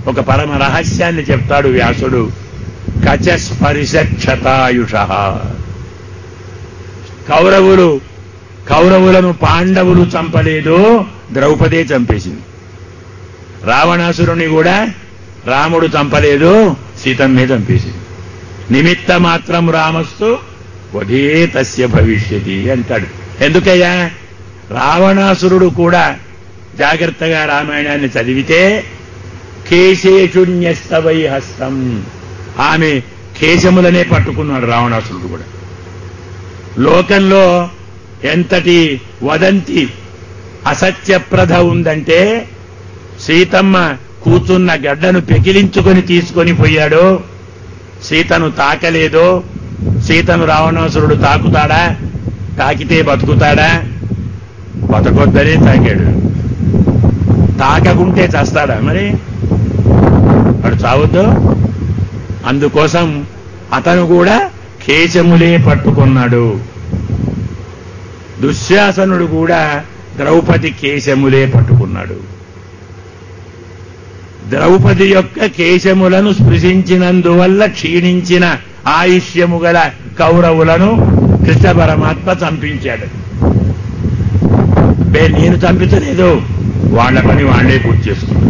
ఒక పరమ రహస్యాన్ని చెప్తాడు వ్యాసుడు కచస్పరిశక్షతాయుష కౌరవులు కౌరవులను పాండవులు చంపలేదు ద్రౌపదే చంపేసింది రావణాసురుని కూడా రాముడు చంపలేదు సీతమ్మే చంపేసింది నిమిత్త మాత్రం రామస్తు వధే తస్య భవిష్యతి అంటాడు ఎందుకయ్యా రావణాసురుడు కూడా జాగ్రత్తగా రామాయణాన్ని చదివితే కేశేషుణ్యస్తవై హస్తం ఆమె కేశములనే పట్టుకున్నాడు రావణాసురుడు కూడా లోకంలో ఎంతటి వదంతి అసత్యప్రధ ఉందంటే సీతమ్మ కూతున్న గడ్డను పెకిలించుకొని తీసుకొని పోయాడు సీతను తాకలేదు సీతను రావణాసురుడు తాకుతాడా తాకితే బతుకుతాడా బతకొద్దనే తాకాడు తాకకుంటే చస్తాడా మరి వాడు చావద్దు అందుకోసం అతను కూడా కేశములే పట్టుకున్నాడు దుశ్శాసనుడు కూడా ద్రౌపది కేశములే పట్టుకున్నాడు ద్రౌపది యొక్క కేశములను స్పృశించినందువల్ల క్షీణించిన ఆయుష్యము గల కౌరవులను కృష్ణ పరమాత్మ చంపించాడు బే నేను చంపించలేదు వాళ్ళ పని వాళ్లే పూర్తి చేసుకున్నారు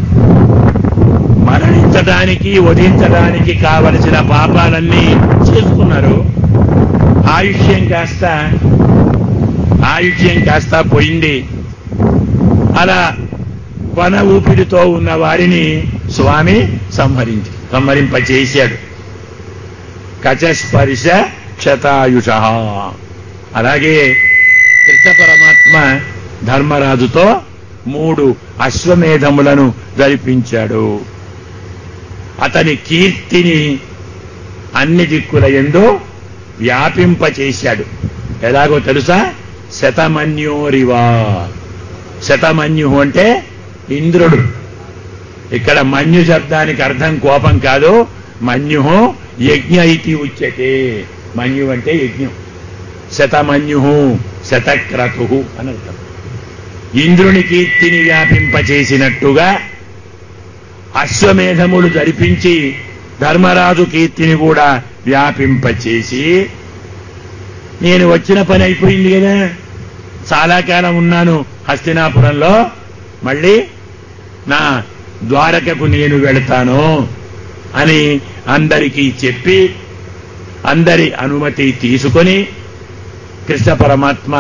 మరణించడానికి వధించడానికి కావలసిన పాపాలన్నీ చేసుకున్నారు ఆయుష్యం కాస్త ఆయుష్యం కాస్త పోయింది అలా కొన ఊపిరితో ఉన్న వారిని స్వామి సంహరించి సంహరింప చేశాడు కచస్పర్శ క్షతాయుష అలాగే కృష్ణ పరమాత్మ ధర్మరాజుతో మూడు అశ్వమేధములను జరిపించాడు అతని కీర్తిని అన్ని దిక్కుల ఎందు వ్యాపింపచేశాడు ఎలాగో తెలుసా శతమన్యోరివా శతమన్యు అంటే ఇంద్రుడు ఇక్కడ మన్యు శబ్దానికి అర్థం కోపం కాదు మన్యు యజ్ఞ ఇతి ఉచ్యతే మన్యు అంటే యజ్ఞం శతమన్యు శతక్రతు అని అర్థం ఇంద్రుని కీర్తిని వ్యాపింపచేసినట్టుగా అశ్వమేధములు జరిపించి ధర్మరాజు కీర్తిని కూడా వ్యాపింపచేసి నేను వచ్చిన పని అయిపోయింది కదా చాలా కాలం ఉన్నాను హస్తినాపురంలో మళ్ళీ నా ద్వారకకు నేను వెళతాను అని అందరికీ చెప్పి అందరి అనుమతి తీసుకొని కృష్ణ పరమాత్మ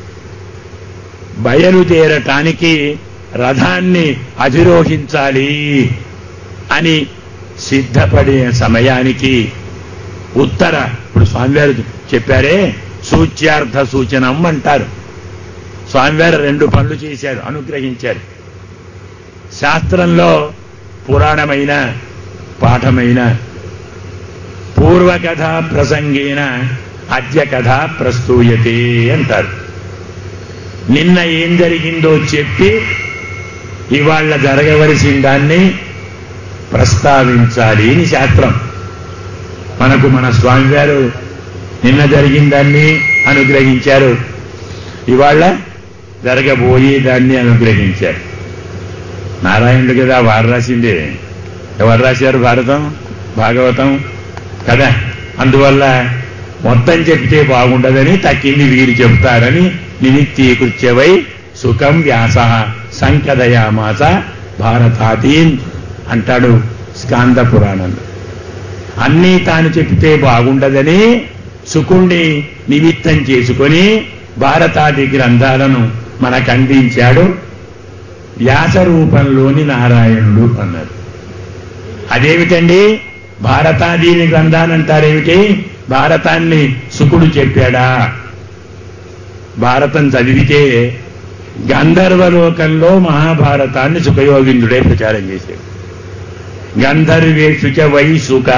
బయలుదేరటానికి రథాన్ని అధిరోహించాలి అని సిద్ధపడే సమయానికి ఉత్తర ఇప్పుడు స్వామివారు చెప్పారే సూచ్యార్థ సూచనం అంటారు స్వామివారు రెండు పనులు చేశారు అనుగ్రహించారు శాస్త్రంలో పురాణమైన పాఠమైన పూర్వకథ ప్రసంగేన అద్య కథ ప్రస్తూయతే అంటారు నిన్న ఏం జరిగిందో చెప్పి ఇవాళ జరగవలసిన దాన్ని ప్రస్తావించాలి అని శాస్త్రం మనకు మన స్వామివారు నిన్న జరిగిన దాన్ని అనుగ్రహించారు ఇవాళ జరగబోయే దాన్ని అనుగ్రహించారు నారాయణుడు కదా వారు రాసిందే ఎవరు రాశారు భారతం భాగవతం కదా అందువల్ల మొత్తం చెప్తే బాగుండదని తక్కింది వీరు చెప్తారని నిమిత్తీకృత్యవై సుఖం వ్యాస సంకదయామాస భారతాదీన్ అంటాడు స్కాంద పురాణంలో అన్నీ తాను చెప్తే బాగుండదని సుకుణ్ణి నిమిత్తం చేసుకొని భారతాది గ్రంథాలను మనకు అందించాడు వ్యాస రూపంలోని నారాయణుడు అన్నారు అదేమిటండి భారతాదీని గ్రంథానంటారేమిటి భారతాన్ని సుకుడు చెప్పాడా భారతం చదివితే గంధర్వలోకంలో మహాభారతాన్ని సుఖయోగిందుడే ప్రచారం చేశాడు గంధర్వేషుచ వై సుఖ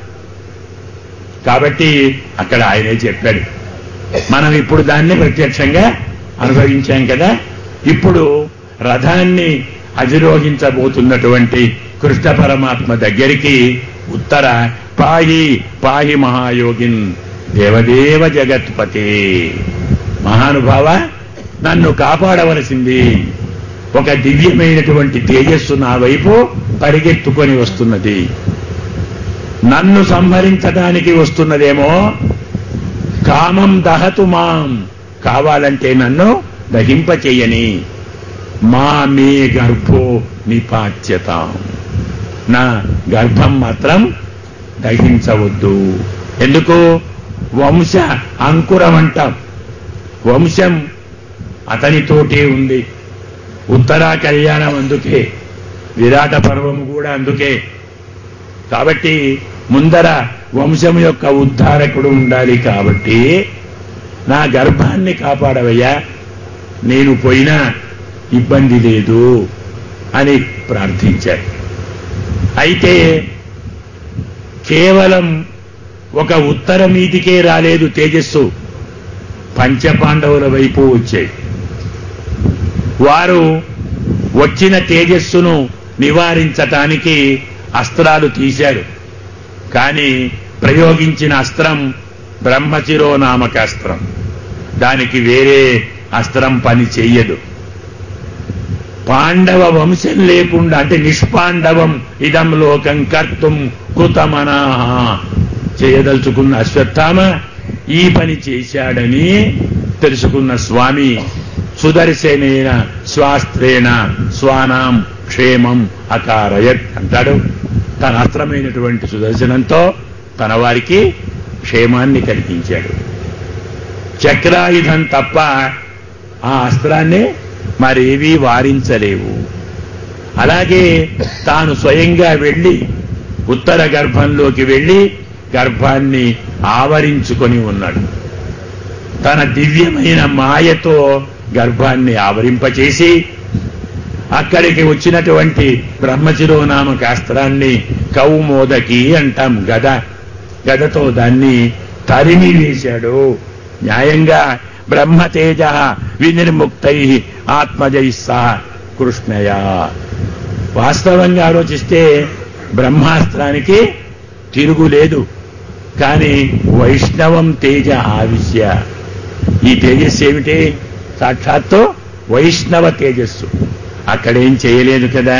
కాబట్టి అక్కడ ఆయనే చెప్పాడు మనం ఇప్పుడు దాన్ని ప్రత్యక్షంగా అనుభవించాం కదా ఇప్పుడు రథాన్ని అధిరోహించబోతున్నటువంటి కృష్ణ పరమాత్మ దగ్గరికి ఉత్తర పాహి పాహి మహాయోగిన్ దేవదేవ జగత్పతే మహానుభావ నన్ను కాపాడవలసింది ఒక దివ్యమైనటువంటి తేజస్సు నా వైపు పరిగెత్తుకొని వస్తున్నది నన్ను సంహరించడానికి వస్తున్నదేమో కామం దహతు మాం కావాలంటే నన్ను దహింపచేయని మా మే గర్భో నిపాచ్యతాం నా గర్భం మాత్రం దహించవద్దు ఎందుకు వంశ అంకురం అంటాం వంశం అతనితోటే ఉంది ఉత్తరా కళ్యాణం అందుకే విరాట పర్వము కూడా అందుకే కాబట్టి ముందర వంశం యొక్క ఉద్ధారకుడు ఉండాలి కాబట్టి నా గర్భాన్ని కాపాడవయ్యా నేను పోయినా ఇబ్బంది లేదు అని ప్రార్థించాడు అయితే కేవలం ఒక ఉత్తర మీదికే రాలేదు తేజస్సు పంచపాండవుల వైపు వచ్చాయి వారు వచ్చిన తేజస్సును నివారించటానికి అస్త్రాలు తీశారు కానీ ప్రయోగించిన అస్త్రం బ్రహ్మశిరో నామక అస్త్రం దానికి వేరే అస్త్రం పని చెయ్యదు పాండవ వంశం లేకుండా అంటే నిష్పాండవం ఇదం లోకం కర్తుం కృతమనా చేయదలుచుకున్న అశ్వత్థామ ఈ పని చేశాడని తెలుసుకున్న స్వామి సుదర్శనేన స్వాస్త్రేణ స్వానాం క్షేమం అకారయత్ అంటాడు తన అస్త్రమైనటువంటి సుదర్శనంతో తన వారికి క్షేమాన్ని కల్పించాడు చక్రాయుధం తప్ప ఆ అస్త్రాన్ని మరేవీ వారించలేవు అలాగే తాను స్వయంగా వెళ్ళి ఉత్తర గర్భంలోకి వెళ్ళి గర్భాన్ని ఆవరించుకొని ఉన్నాడు తన దివ్యమైన మాయతో గర్భాన్ని ఆవరింపచేసి అక్కడికి వచ్చినటువంటి బ్రహ్మశిరో నామక అస్త్రాన్ని కౌమోదకి అంటాం గద గదతో దాన్ని తరిమి వేశాడు న్యాయంగా బ్రహ్మతేజ వినిర్ముక్తై ఆత్మజై సహ కృష్ణయ వాస్తవంగా ఆలోచిస్తే బ్రహ్మాస్త్రానికి తిరుగులేదు కానీ వైష్ణవం తేజ ఆవిశ్య ఈ తేజస్సు ఏమిటి సాక్షాత్తు వైష్ణవ తేజస్సు అక్కడేం చేయలేదు కదా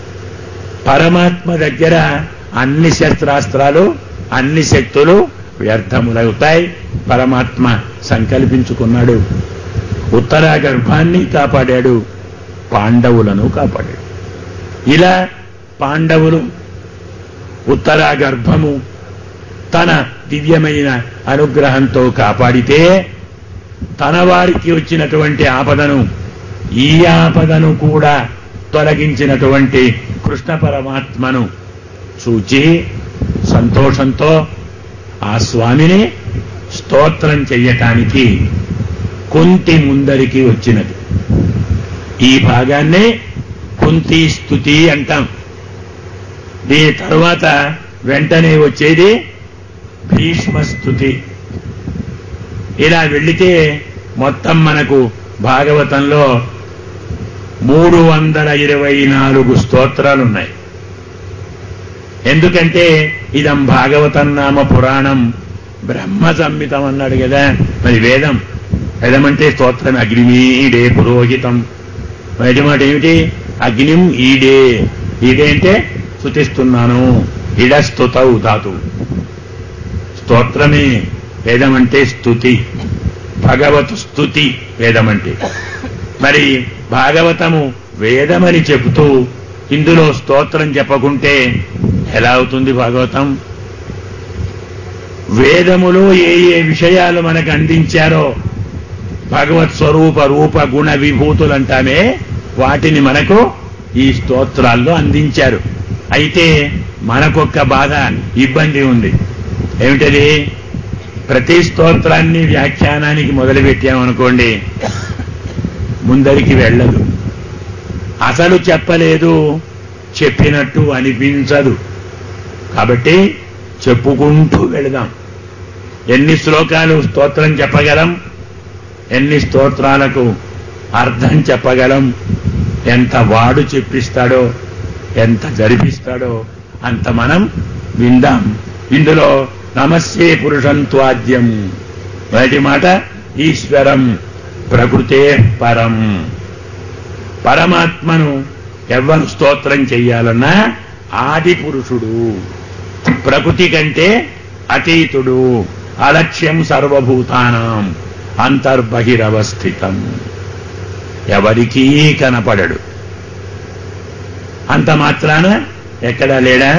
పరమాత్మ దగ్గర అన్ని శస్త్రాస్త్రాలు అన్ని శక్తులు వ్యర్థములవుతాయి పరమాత్మ సంకల్పించుకున్నాడు ఉత్తర గర్భాన్ని కాపాడాడు పాండవులను కాపాడాడు ఇలా పాండవులు ఉత్తర గర్భము తన దివ్యమైన అనుగ్రహంతో కాపాడితే తన వారికి వచ్చినటువంటి ఆపదను ఈ ఆపదను కూడా తొలగించినటువంటి కృష్ణ పరమాత్మను చూచి సంతోషంతో ఆ స్వామిని స్తోత్రం చెయ్యటానికి కుంతి ముందరికి వచ్చినది ఈ భాగాన్నే కుంతి స్థుతి అంటాం దీని తర్వాత వెంటనే వచ్చేది భీష్మస్థుతి ఇలా వెళితే మొత్తం మనకు భాగవతంలో మూడు వందల ఇరవై నాలుగు స్తోత్రాలున్నాయి ఎందుకంటే ఇదం భాగవతం నామ పురాణం బ్రహ్మ సంహితం అన్నాడు కదా మరి వేదం వేదం అంటే స్తోత్రం అగ్నిమీడే పురోహితం మొదటి మాట ఏమిటి అగ్నిం ఈడే ఈడే అంటే స్థుతిస్తున్నాను ఇడస్తుతౌ ధాతు స్తోత్రమే వేదమంటే స్థుతి భగవత్ స్థుతి వేదమంటే మరి భాగవతము వేదమని చెబుతూ ఇందులో స్తోత్రం చెప్పకుంటే ఎలా అవుతుంది భాగవతం వేదములో ఏ ఏ విషయాలు మనకు అందించారో భగవత్ స్వరూప రూప గుణ విభూతులు అంటామే వాటిని మనకు ఈ స్తోత్రాల్లో అందించారు అయితే మనకొక్క బాధ ఇబ్బంది ఉంది ఏమిటది ప్రతి స్తోత్రాన్ని వ్యాఖ్యానానికి మొదలుపెట్టామనుకోండి ముందరికి వెళ్ళదు అసలు చెప్పలేదు చెప్పినట్టు అనిపించదు కాబట్టి చెప్పుకుంటూ వెళదాం ఎన్ని శ్లోకాలు స్తోత్రం చెప్పగలం ఎన్ని స్తోత్రాలకు అర్థం చెప్పగలం ఎంత వాడు చెప్పిస్తాడో ఎంత జరిపిస్తాడో అంత మనం విందాం ఇందులో నమస్తే పురుషం త్వాద్యం మొదటి మాట ఈశ్వరం ప్రకృతే పరం పరమాత్మను ఎవ్వరు స్తోత్రం చెయ్యాలన్నా ఆది పురుషుడు ప్రకృతి కంటే అతీతుడు అలక్ష్యం సర్వభూతానాం అంతర్బహిరవస్థితం ఎవరికీ కనపడడు అంత మాత్రాన ఎక్కడా లేడా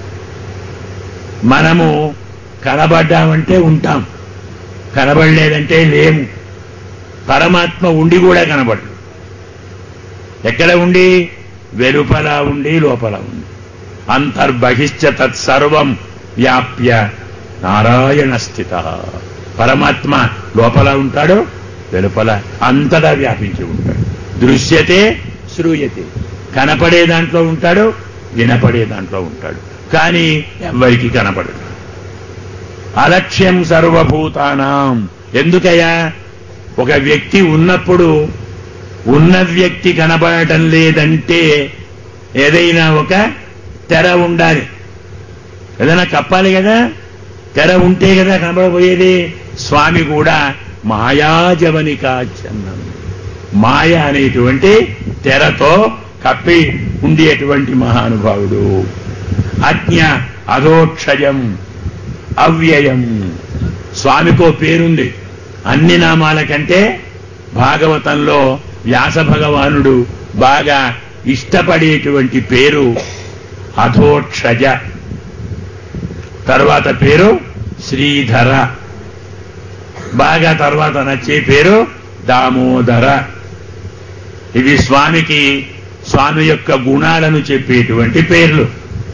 మనము కనబడ్డామంటే ఉంటాం కనబడలేదంటే లేము పరమాత్మ ఉండి కూడా కనబడడు ఎక్కడ ఉండి వెలుపల ఉండి లోపల ఉండి అంతర్బహిశ్చ తత్సర్వం వ్యాప్య నారాయణ స్థిత పరమాత్మ లోపల ఉంటాడు వెలుపల అంతటా వ్యాపించి ఉంటాడు దృశ్యతే శ్రూయతే కనపడే దాంట్లో ఉంటాడు వినపడే దాంట్లో ఉంటాడు కానీ ఎవ్వరికి కనపడడు అలక్ష్యం సర్వభూతానాం ఎందుకయ్యా ఒక వ్యక్తి ఉన్నప్పుడు ఉన్న వ్యక్తి కనబడటం లేదంటే ఏదైనా ఒక తెర ఉండాలి ఏదైనా కప్పాలి కదా తెర ఉంటే కదా కనబడబోయేది స్వామి కూడా మాయాజవనికాచన్నం మాయ అనేటువంటి తెరతో కప్పి ఉండేటువంటి మహానుభావుడు అజ్ఞ అధోక్షయం అవ్యయం స్వామికో పేరుంది అన్ని నామాల కంటే భాగవతంలో వ్యాస భగవానుడు బాగా ఇష్టపడేటువంటి పేరు అధోక్షజ తర్వాత పేరు శ్రీధర బాగా తర్వాత నచ్చే పేరు దామోదర ఇవి స్వామికి స్వామి యొక్క గుణాలను చెప్పేటువంటి పేర్లు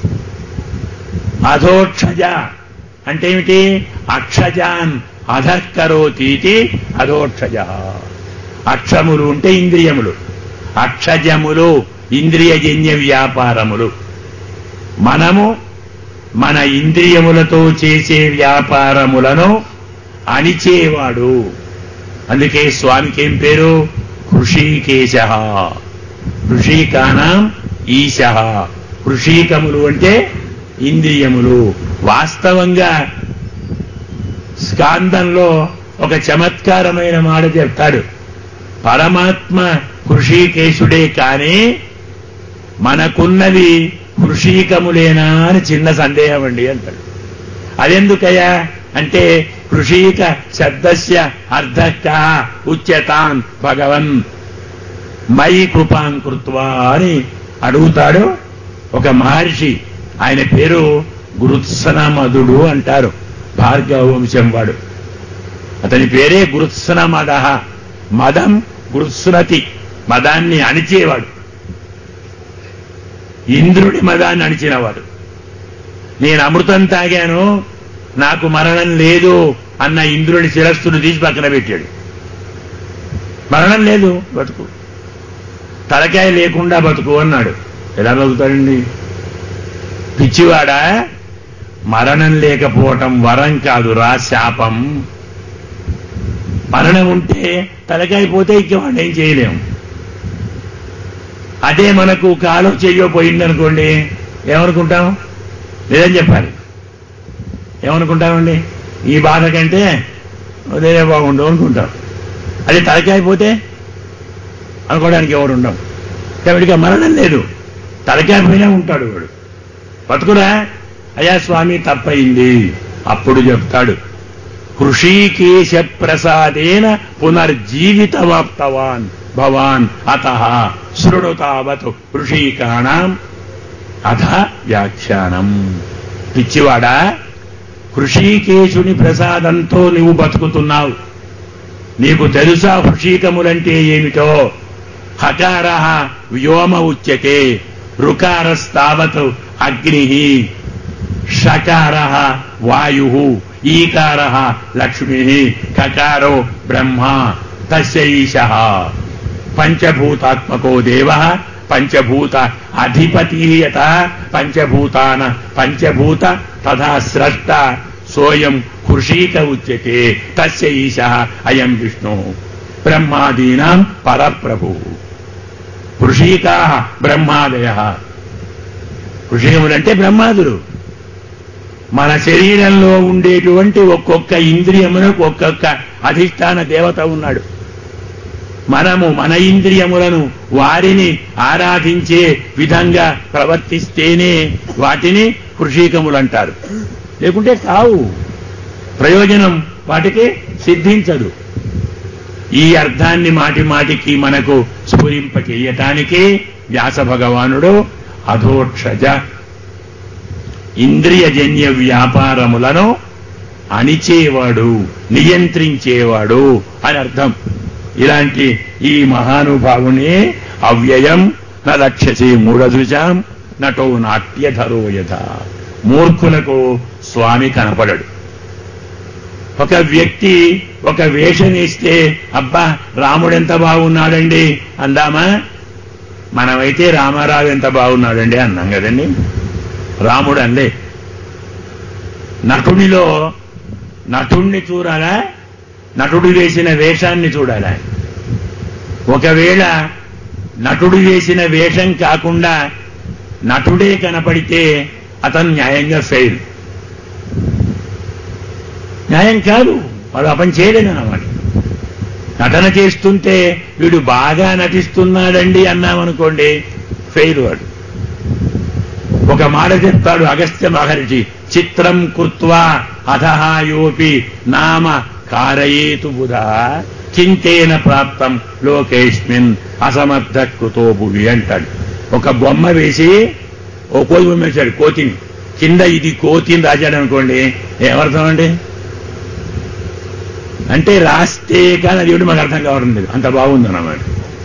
అధోక్షజ అంటే ఏమిటి అక్షజాన్ అధకరోతీతి అధోక్షజ అక్షములు అంటే ఇంద్రియములు అక్షజములు ఇంద్రియజన్య వ్యాపారములు మనము మన ఇంద్రియములతో చేసే వ్యాపారములను అణిచేవాడు అందుకే స్వామికి ఏం పేరు హృషీకేశ హృషీకానాం ఈశ హృషీకములు అంటే ఇంద్రియములు వాస్తవంగా స్కాందంలో ఒక చమత్కారమైన మాట చెప్తాడు పరమాత్మ హృషీకేశుడే కానీ మనకున్నవి హృషీకములేనా అని చిన్న సందేహం అండి అంటాడు అదెందుకయ్యా అంటే హృషీక శబ్దస్య అర్థ ఉచ్యతాన్ భగవన్ మయి కృపాం కృత్వా అని అడుగుతాడు ఒక మహర్షి ఆయన పేరు గురుత్సనమధుడు అంటారు భార్గవ వంశం వాడు అతని పేరే గురుత్సనమద మదం గురుత్సునతి మదాన్ని అణిచేవాడు ఇంద్రుడి మదాన్ని అణిచినవాడు నేను అమృతం తాగాను నాకు మరణం లేదు అన్న ఇంద్రుడి శిరస్సును తీసి పక్కన పెట్టాడు మరణం లేదు బతుకు తలకాయ లేకుండా బతుకు అన్నాడు ఎలా బతుకుతాడండి పిచ్చివాడా మరణం లేకపోవటం వరం కాదు రా శాపం మరణం ఉంటే తలకాయ పోతే ఇక వాడు ఏం చేయలేం అదే మనకు కాలో చెయ్యో పోయిందనుకోండి ఏమనుకుంటాం లేదని చెప్పాలి ఏమనుకుంటామండి ఈ బాధ కంటే అదే బాగుండు అనుకుంటాం అదే తలకాయ పోతే అనుకోవడానికి ఎవరు ఉండం కాబట్టి మరణం లేదు తలకాయ పోయినా ఉంటాడు వాడు బతుకురా అయా స్వామి తప్పయింది అప్పుడు చెప్తాడు హృషీకేశ ప్రసాదేన పునర్జీవితమాప్తవాన్ భవాన్ అత శృణు తావత్ హృషీకాణం అథ వ్యాఖ్యానం పిచ్చివాడా హృషీకేశుని ప్రసాదంతో నువ్వు బతుకుతున్నావు నీకు తెలుసా హృషీకములంటే ఏమిటో హకార వ్యోమ ఉచ్యతే రుకారస్తావత్ అగ్ని షకార వాయు ఈకార లక్ష్మి కకారో బ్రహ్మ తస్యైష పంచభూతాత్మకో దేవ పంచభూత అధిపతి యత పంచభూతాన పంచభూత తథా స్రష్ట సోయం హృషీక ఉచ్యతే తస్య ఈశ అయం విష్ణు బ్రహ్మాదీనాం పరప్రభు హృషీకా బ్రహ్మాదయ హృషీకములంటే బ్రహ్మాదులు మన శరీరంలో ఉండేటువంటి ఒక్కొక్క ఇంద్రియమునకు ఒక్కొక్క అధిష్టాన దేవత ఉన్నాడు మనము మన ఇంద్రియములను వారిని ఆరాధించే విధంగా ప్రవర్తిస్తేనే వాటిని కృషికములు అంటారు లేకుంటే కావు ప్రయోజనం వాటికి సిద్ధించదు ఈ అర్థాన్ని మాటి మాటికి మనకు స్ఫురింప చేయటానికి వ్యాస భగవానుడు అధోక్షజ ఇంద్రియజన్య వ్యాపారములను అణిచేవాడు నియంత్రించేవాడు అని అర్థం ఇలాంటి ఈ మహానుభావుని అవ్యయం న లక్ష్యసే మూఢదృశాం నటో నాట్యధరో యథ మూర్ఖులకు స్వామి కనపడడు ఒక వ్యక్తి ఒక వేషం వేస్తే అబ్బా రాముడు ఎంత బాగున్నాడండి అందామా మనమైతే రామారావు ఎంత బాగున్నాడండి అన్నాం కదండి రాముడు అందే నటునిలో నటుణ్ణి చూడాలా నటుడు వేసిన వేషాన్ని చూడాలా ఒకవేళ నటుడు వేసిన వేషం కాకుండా నటుడే కనపడితే అతను న్యాయంగా ఫెయిల్ న్యాయం కాదు వాడు అపని చేయలేడు అన్నమాట నటన చేస్తుంటే వీడు బాగా నటిస్తున్నాడండి అన్నామనుకోండి ఫెయిల్ వాడు ఒక మాట చెప్తాడు అగస్త్య మహర్షి చిత్రం కృత్వా అధహాయోపి నామ కారయేతు బుధ చింతేన ప్రాప్తం లోకేష్మిన్ అసమర్థ కృతో భువి అంటాడు ఒక బొమ్మ వేసి ఓ కోతి బొమ్మ వేశాడు కోతిని కింద ఇది కోతిని రాశాడు అనుకోండి ఏమర్థం అండి అంటే రాస్తే కానీ అది ఏమిటి మాకు అర్థం కావడం లేదు అంత బాగుంది అన్నమాట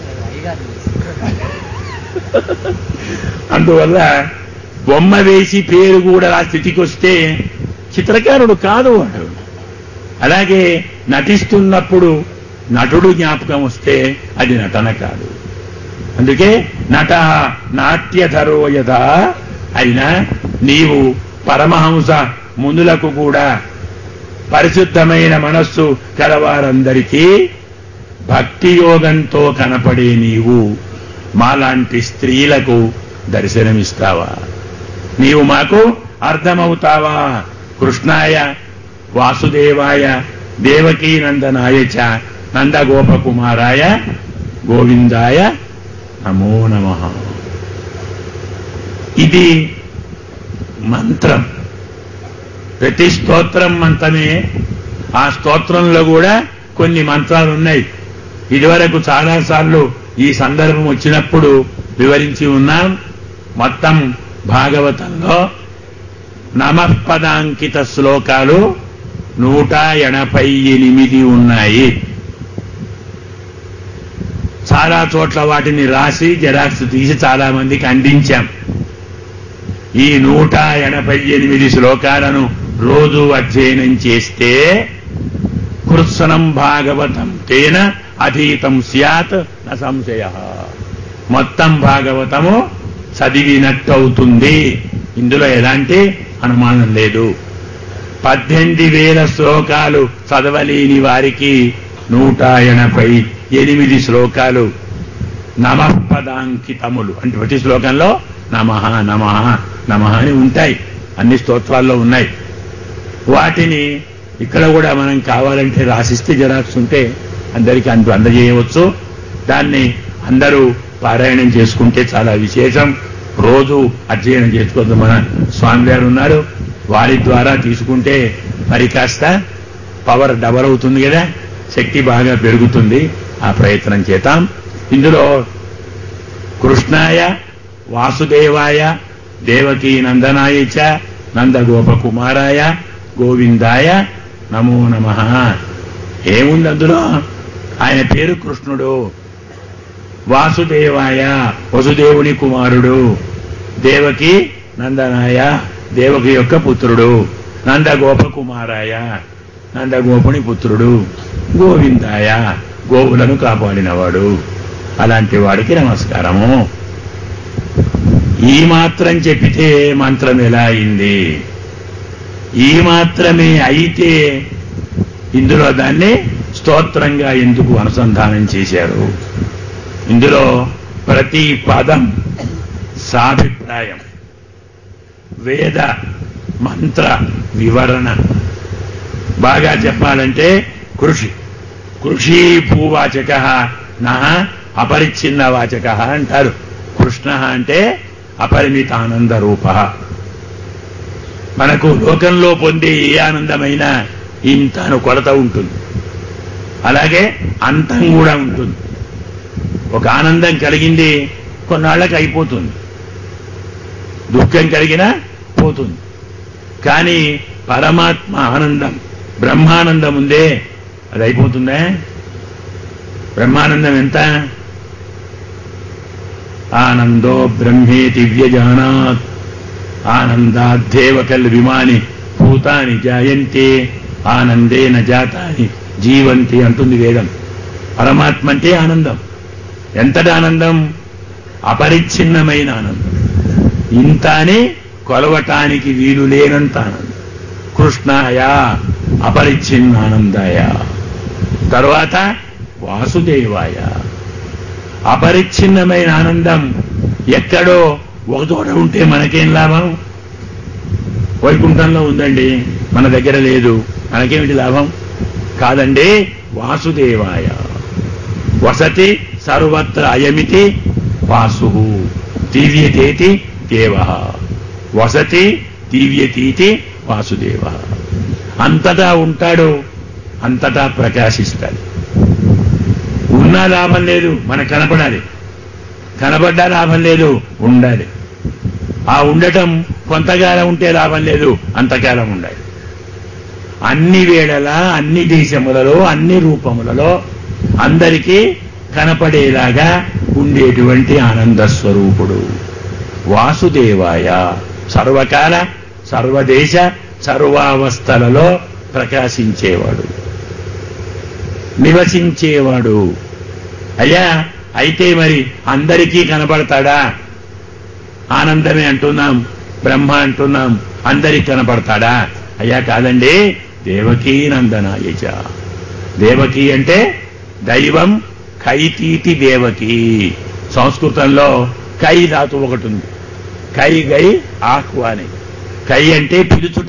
అందువల్ల బొమ్మ వేసి పేరు కూడా ఆ స్థితికి వస్తే చిత్రకారుడు కాదు వాడు అలాగే నటిస్తున్నప్పుడు నటుడు జ్ఞాపకం వస్తే అది నటన కాదు అందుకే నట నాట్యధరో యథ అయినా నీవు పరమహంస మునులకు కూడా పరిశుద్ధమైన మనస్సు కలవారందరికీ భక్తి యోగంతో కనపడే నీవు మాలాంటి స్త్రీలకు దర్శనమిస్తావా నీవు మాకు అర్థమవుతావా కృష్ణాయ వాసుదేవాయ దేవకీ నందనాయ చ నందగోపకుమారాయ గోవిందాయ నమో నమ ఇది మంత్రం ప్రతి స్తోత్రం మంత్రమే ఆ స్తోత్రంలో కూడా కొన్ని మంత్రాలు ఉన్నాయి ఇదివరకు చాలాసార్లు ఈ సందర్భం వచ్చినప్పుడు వివరించి ఉన్నాం మొత్తం భాగవతంలో నమఃపదాంకిత శ్లోకాలు నూట ఎనభై ఎనిమిది ఉన్నాయి చాలా చోట్ల వాటిని రాసి జెరాక్స్ తీసి చాలా మందికి అందించాం ఈ నూట ఎనభై ఎనిమిది శ్లోకాలను రోజు అధ్యయనం చేస్తే కృత్సనం భాగవతం తేన అధీతం స్యాత్ న సంశయ మొత్తం భాగవతము చదివినట్టు అవుతుంది ఇందులో ఎలాంటి అనుమానం లేదు పద్దెనిమిది వేల శ్లోకాలు చదవలేని వారికి నూట ఎనభై ఎనిమిది శ్లోకాలు నమఃపదాంకితములు అంటే ప్రతి శ్లోకంలో నమః నమః నమః అని ఉంటాయి అన్ని స్తోత్రాల్లో ఉన్నాయి వాటిని ఇక్కడ కూడా మనం కావాలంటే రాసిస్తే జెరాక్స్ ఉంటే అందరికీ అందు అందజేయవచ్చు దాన్ని అందరూ పారాయణం చేసుకుంటే చాలా విశేషం రోజు అధ్యయనం చేసుకోవద్దు మన స్వామి గారు ఉన్నారు వారి ద్వారా తీసుకుంటే మరి కాస్త పవర్ డబల్ అవుతుంది కదా శక్తి బాగా పెరుగుతుంది ఆ ప్రయత్నం చేద్దాం ఇందులో కృష్ణాయ వాసుదేవాయ దేవకీ నందనాయ చ నందగోపకుమారాయ గోవిందాయ నమో నమ ఏముంది అందులో ఆయన పేరు కృష్ణుడు వాసుదేవాయ వసుదేవుని కుమారుడు దేవకి నందనాయ దేవకి యొక్క పుత్రుడు నందగోప కుమారాయ నందగోపుని పుత్రుడు గోవిందాయ గోవులను కాపాడినవాడు అలాంటి వాడికి నమస్కారము ఈ మాత్రం చెప్పితే మంత్రం ఎలా అయింది ఈ మాత్రమే అయితే ఇందులో దాన్ని స్తోత్రంగా ఎందుకు అనుసంధానం చేశారు ఇందులో ప్రతి పదం సాభిప్రాయం వేద మంత్ర వివరణ బాగా చెప్పాలంటే కృషి కృషి భూవాచక నా అపరిచ్ఛిన్న వాచక అంటారు కృష్ణ అంటే అపరిమిత ఆనంద రూప మనకు లోకంలో పొందే ఏ ఆనందమైనా ఇంత అని కొరత ఉంటుంది అలాగే అంతం కూడా ఉంటుంది ఒక ఆనందం కలిగింది కొన్నాళ్ళకి అయిపోతుంది దుఃఖం కలిగినా పోతుంది కానీ పరమాత్మ ఆనందం బ్రహ్మానందం ఉందే అది అయిపోతుందే బ్రహ్మానందం ఎంత ఆనందో బ్రహ్మేతి వ్యజానాత్ ఆనందాద్దేవ కల్ విమాని భూతాని జాయంతే ఆనందేన జాతాని జీవంతి అంటుంది వేదం పరమాత్మ అంటే ఆనందం ఎంతటి ఆనందం అపరిచ్ఛిన్నమైన ఆనందం ఇంత అని కొలవటానికి వీలు లేనంత ఆనందం కృష్ణాయ అపరిచ్ఛిన్నానందాయ తర్వాత వాసుదేవాయ అపరిచ్ఛిన్నమైన ఆనందం ఎక్కడో ఒకచోట ఉంటే మనకేం లాభం వైకుంఠంలో ఉందండి మన దగ్గర లేదు మనకేమిటి లాభం కాదండి వాసుదేవాయ వసతి సర్వత్ర అయమితి వాసు తీవ్యతేతి దేవ వసతి తీవ్యతీతి వాసుదేవ అంతటా ఉంటాడు అంతటా ప్రకాశిస్తాడు ఉన్నా లాభం లేదు మనకు కనపడాలి కనబడ్డా లాభం లేదు ఉండాలి ఆ ఉండటం కొంతకాలం ఉంటే లాభం లేదు అంతకాలం ఉండాలి అన్ని వేళలా అన్ని దేశములలో అన్ని రూపములలో అందరికీ కనపడేలాగా ఉండేటువంటి ఆనంద స్వరూపుడు వాసుదేవాయ సర్వకాల సర్వదేశ సర్వావస్థలలో ప్రకాశించేవాడు నివసించేవాడు అయ్యా అయితే మరి అందరికీ కనపడతాడా ఆనందమే అంటున్నాం బ్రహ్మ అంటున్నాం అందరికి కనపడతాడా అయ్యా కాదండి దేవకీ నందనాయచ దేవకి అంటే దైవం కైతీతి దేవకి సంస్కృతంలో కై ధాతు ఒకటి ఉంది కై గై ఆహ్వాని కై అంటే పిలుచుట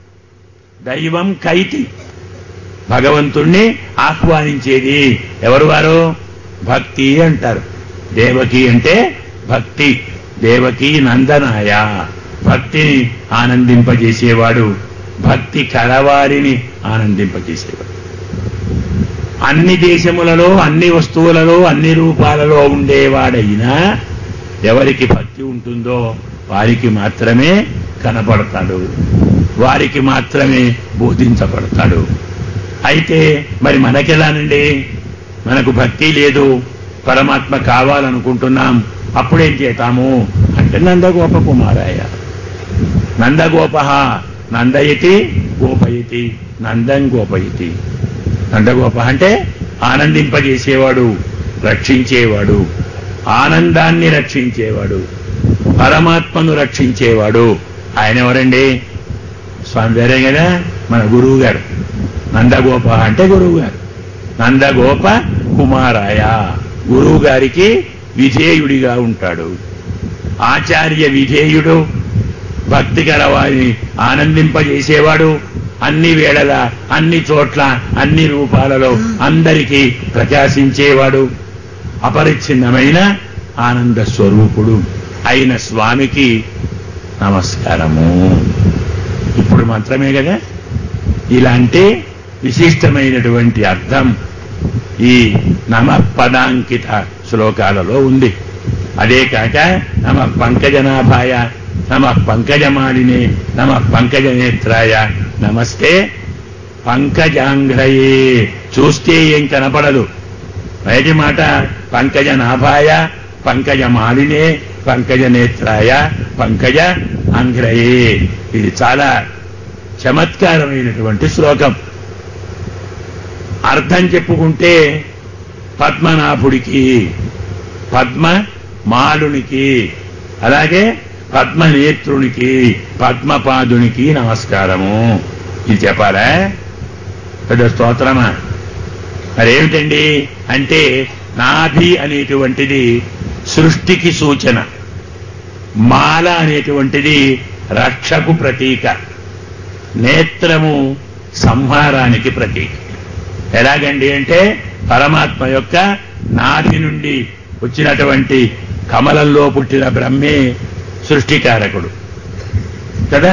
దైవం కైతి భగవంతుణ్ణి ఆహ్వానించేది ఎవరు వారు భక్తి అంటారు దేవకి అంటే భక్తి దేవకి నందనాయ భక్తిని ఆనందింపజేసేవాడు భక్తి కలవారిని ఆనందింపజేసేవాడు అన్ని దేశములలో అన్ని వస్తువులలో అన్ని రూపాలలో ఉండేవాడైనా ఎవరికి భక్తి ఉంటుందో వారికి మాత్రమే కనపడతాడు వారికి మాత్రమే బోధించబడతాడు అయితే మరి మనకెలానండి మనకు భక్తి లేదు పరమాత్మ కావాలనుకుంటున్నాం అప్పుడేం చేతాము అంటే నందగోప కుమారాయ నందగోప నందయతి గోపయతి నందం గోపయతి నందగోప అంటే ఆనందింపజేసేవాడు రక్షించేవాడు ఆనందాన్ని రక్షించేవాడు పరమాత్మను రక్షించేవాడు ఆయన ఎవరండి స్వామి వేరే కదా మన గురువు గారు నందగోప అంటే గురువు గారు నందగోప కుమారాయ గురువు గారికి విధేయుడిగా ఉంటాడు ఆచార్య విధేయుడు భక్తి గల వారిని ఆనందింపజేసేవాడు అన్ని వేళల అన్ని చోట్ల అన్ని రూపాలలో అందరికీ ప్రకాశించేవాడు అపరిచ్ఛిన్నమైన ఆనంద స్వరూపుడు అయిన స్వామికి నమస్కారము ఇప్పుడు మంత్రమే కదా ఇలాంటి విశిష్టమైనటువంటి అర్థం ఈ నమ పదాంకిత శ్లోకాలలో ఉంది అదే కాక నమ పంకజనాభాయ నమ పంకజమాలినే నమ పంకజనేత్రాయ నమస్తే పంకజాంఘ్రయే చూస్తే ఏం కనపడదు బయటి మాట పంకజనాభాయ పంకజమాలినే పంకజనేత్రాయ పంకజ అంఘ్రయే ఇది చాలా చమత్కారమైనటువంటి శ్లోకం అర్థం చెప్పుకుంటే పద్మనాభుడికి పద్మ మాలునికి అలాగే పద్మనేత్రునికి పద్మపాదునికి నమస్కారము ఇది చెప్పాలా పెద్ద స్తోత్రమా మరేమిటండి అంటే నాభి అనేటువంటిది సృష్టికి సూచన మాల అనేటువంటిది రక్షకు ప్రతీక నేత్రము సంహారానికి ప్రతీక ఎలాగండి అంటే పరమాత్మ యొక్క నాభి నుండి వచ్చినటువంటి కమలంలో పుట్టిన బ్రహ్మే సృష్టికారకుడు కదా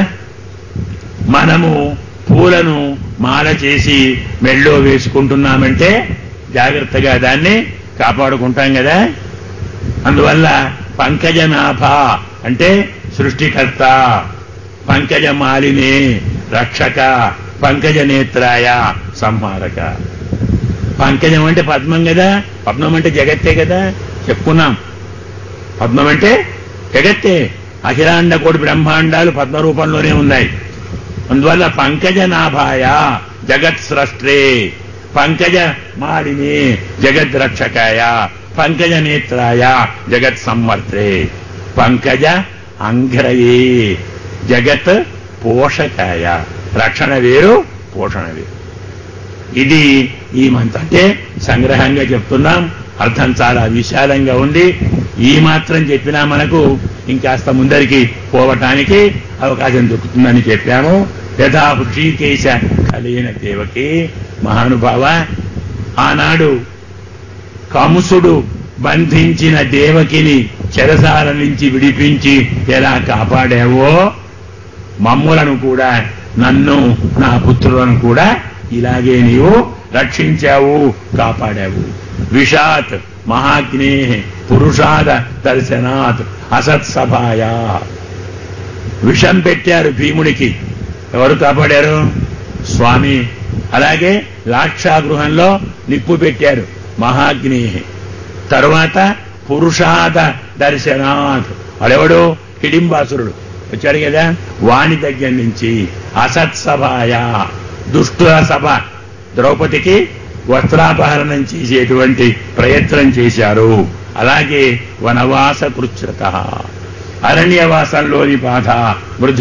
మనము పూలను మాల చేసి మెళ్ళో వేసుకుంటున్నామంటే జాగ్రత్తగా దాన్ని కాపాడుకుంటాం కదా అందువల్ల పంకజనాభ అంటే సృష్టికర్త పంకజ మాలినే రక్షక పంకజ నేత్రాయ సంహారక పంకజం అంటే పద్మం కదా పద్మం అంటే జగత్తే కదా చెప్పుకున్నాం పద్మం అంటే జగత్తే అఖిలాండ కోటి బ్రహ్మాండాలు పద్మ రూపంలోనే ఉన్నాయి అందువల్ల పంకజ నాభాయ జగత్ స్రష్ట్రే పంకజ మాలిని జగత్ రక్షకాయ పంకజ నేత్రాయ జగత్ సమ్మర్త్రే పంకజ అంఘ్రయే జగత్ పోషకాయ రక్షణ వేరు పోషణ వేరు ఇది ఈ మంత్రం అంటే సంగ్రహంగా చెప్తున్నాం అర్థం చాలా విశాలంగా ఉంది ఈ మాత్రం చెప్పినా మనకు ఇంకాస్త ముందరికి పోవటానికి అవకాశం దొరుకుతుందని చెప్పాము యథా హృషికేశ కలిగిన దేవకి మహానుభావ ఆనాడు కంసుడు బంధించిన దేవకిని చెరసాల నుంచి విడిపించి ఎలా కాపాడావో మమ్ములను కూడా నన్ను నా పుత్రులను కూడా ఇలాగే నీవు రక్షించావు కాపాడావు విషాత్ మహాగ్నే పురుషాద దర్శనాత్ అసత్సభాయా విషం పెట్టారు భీముడికి ఎవరు కాపాడారు స్వామి అలాగే లాక్షాగృహంలో నిప్పు పెట్టారు మహాగ్ని తరువాత పురుషాద దర్శనాత్ వాడెవడు హిడింబాసురుడు వచ్చాడు కదా వాణి దగ్గర నుంచి అసత్సభాయ దుష్టుల సభ ద్రౌపదికి వస్త్రాపహరణం చేసేటువంటి ప్రయత్నం చేశారు అలాగే వనవాస కృచ్యత అరణ్యవాసంలోని బాధ వృద్ధి